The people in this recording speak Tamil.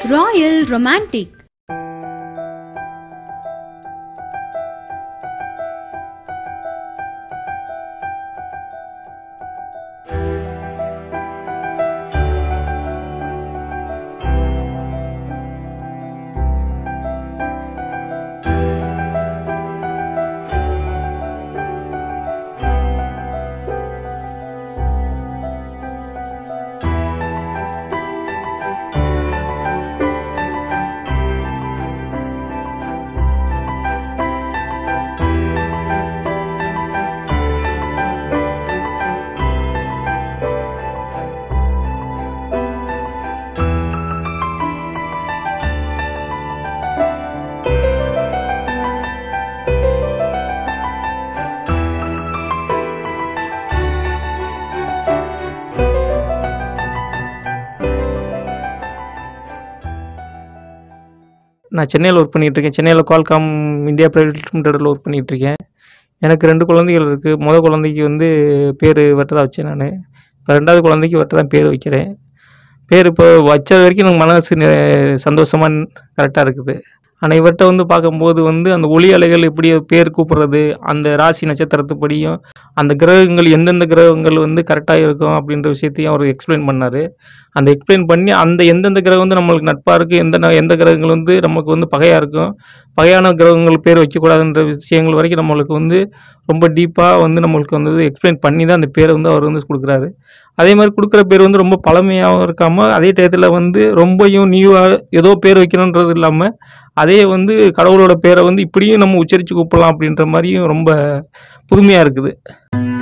Royal Romantic நான் சென்னையில் ஒர்க் பண்ணிகிட்ருக்கேன் சென்னையில் குவால்காம் இந்தியா ப்ரைவேட் லிமிடெடில் ஒர்க் பண்ணிகிட்ருக்கேன் எனக்கு ரெண்டு குழந்தைகள் இருக்குது முத குழந்தைக்கு வந்து பேர் வெட்டதா வச்சேன் நான் இப்போ ரெண்டாவது குழந்தைக்கு வெட்ட தான் பேர் வைக்கிறேன் பேர் இப்போ வச்ச வரைக்கும் எனக்கு மனசு நி- சந்தோஷமா கரெக்டாக இருக்குது ஆனால் இவர்கிட்ட வந்து பார்க்கும்போது வந்து அந்த ஒளி அலைகள் எப்படி பேர் கூப்பிடுறது அந்த ராசி நட்சத்திரத்துப்படியும் அந்த கிரகங்கள் எந்தெந்த கிரகங்கள் வந்து கரெக்டாக இருக்கும் அப்படின்ற விஷயத்தையும் அவர் எக்ஸ்பிளைன் பண்ணார் அந்த எக்ஸ்பிளைன் பண்ணி அந்த எந்தெந்த கிரகம் வந்து நம்மளுக்கு நட்பாக இருக்குது எந்த ந- எந்த கிரகங்கள் வந்து நமக்கு வந்து பகையாக இருக்கும் பகையான கிரகங்கள் பேர் வைக்கக்கூடாதுன்ற விஷயங்கள் வரைக்கும் நம்மளுக்கு வந்து ரொம்ப டீப்பாக வந்து நம்மளுக்கு வந்து எக்ஸ்பிளைன் பண்ணி தான் அந்த பேரை வந்து அவர் வந்து கொடுக்குறாரு அதே மாதிரி கொடுக்குற பேர் வந்து ரொம்ப பழமையாகவும் இருக்காமல் அதே டயத்தில் வந்து ரொம்பவும் நியூவாக ஏதோ பேர் வைக்கணுன்றது இல்லாமல் அதே வந்து கடவுளோட பேரை வந்து இப்படியும் நம்ம உச்சரித்து கூப்பிடலாம் அப்படின்ற மாதிரியும் ரொம்ப புதுமையாக இருக்குது